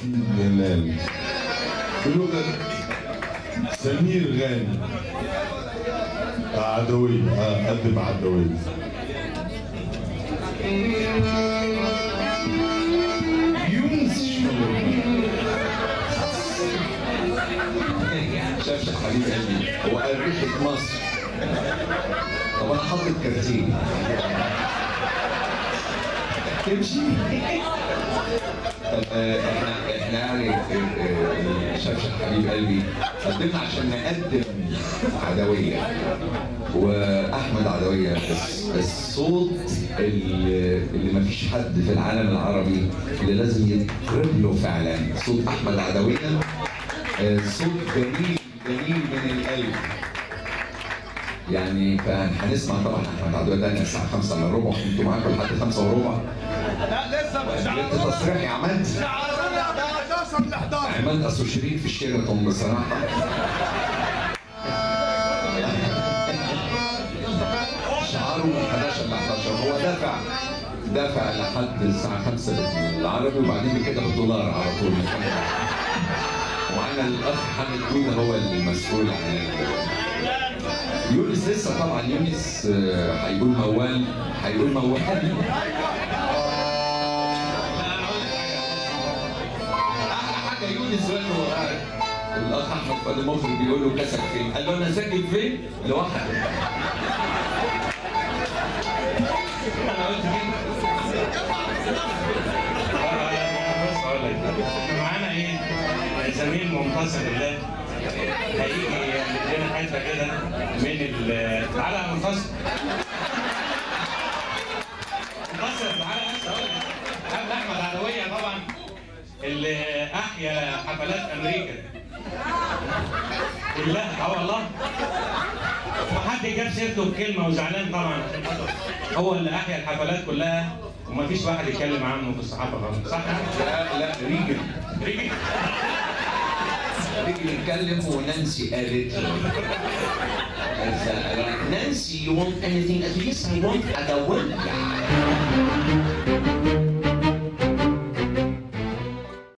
جلال بلغة سمير غانم عدوية اه قدم عدوية يونس شاف حبيب قلبي هو قال ريحه مصر طب انا حاطط كرتين تمشي طب آه، احنا احنا يعني آه، آه، شفشق حبيب قلبي قدمنا عشان نقدم عدويه واحمد عدويه بس الصوت اللي, اللي مفيش حد في العالم العربي اللي لازم يتقرب له فعلا صوت احمد عدويه آه، صوت جميل جميل من القلب يعني فهنسمع طبعا احمد عدويه ده الساعه 5 الا ربع انتوا معاكم لحد 5 وربع لا لسه مش انت تصريح يا عماد هتوصل ل 11 عماد اصله شريك في الشيراتون بصراحه شعاره من 11 ل 11 هو دفع دفع لحد الساعه 5 بالعربي وبعدين كده بالدولار على طول ومعانا الاخ حامد جوده هو المسؤول عن ال- يونس لسه طبعا يونس آه، هيقول موال هيقول موال احلى حاجه يونس دلوقتي هو قاعد الاخ احمد فؤاد المخرج بيقول له كسك فين؟ قال له انا ساكن فين؟ لوحدي انا قلت كده بص اقول لك احنا معانا ايه زميل منتصر بالله هيجي يدينا حته كده من ال تعالى يا منتصر منتصر تعالى بس اقول لك قبل احمد عدويه طبعا اللي احيا حفلات امريكا كلها اه والله ما حد جاب سيرته بكلمه وزعلان طبعا عشان خاطر هو اللي احيا الحفلات كلها ومفيش واحد يتكلم عنه في الصحافه خالص صح؟ لا لا ريجن ريجي ريجن يتكلم ونانسي قالت له قالت له، نانسي you want anything at least I want a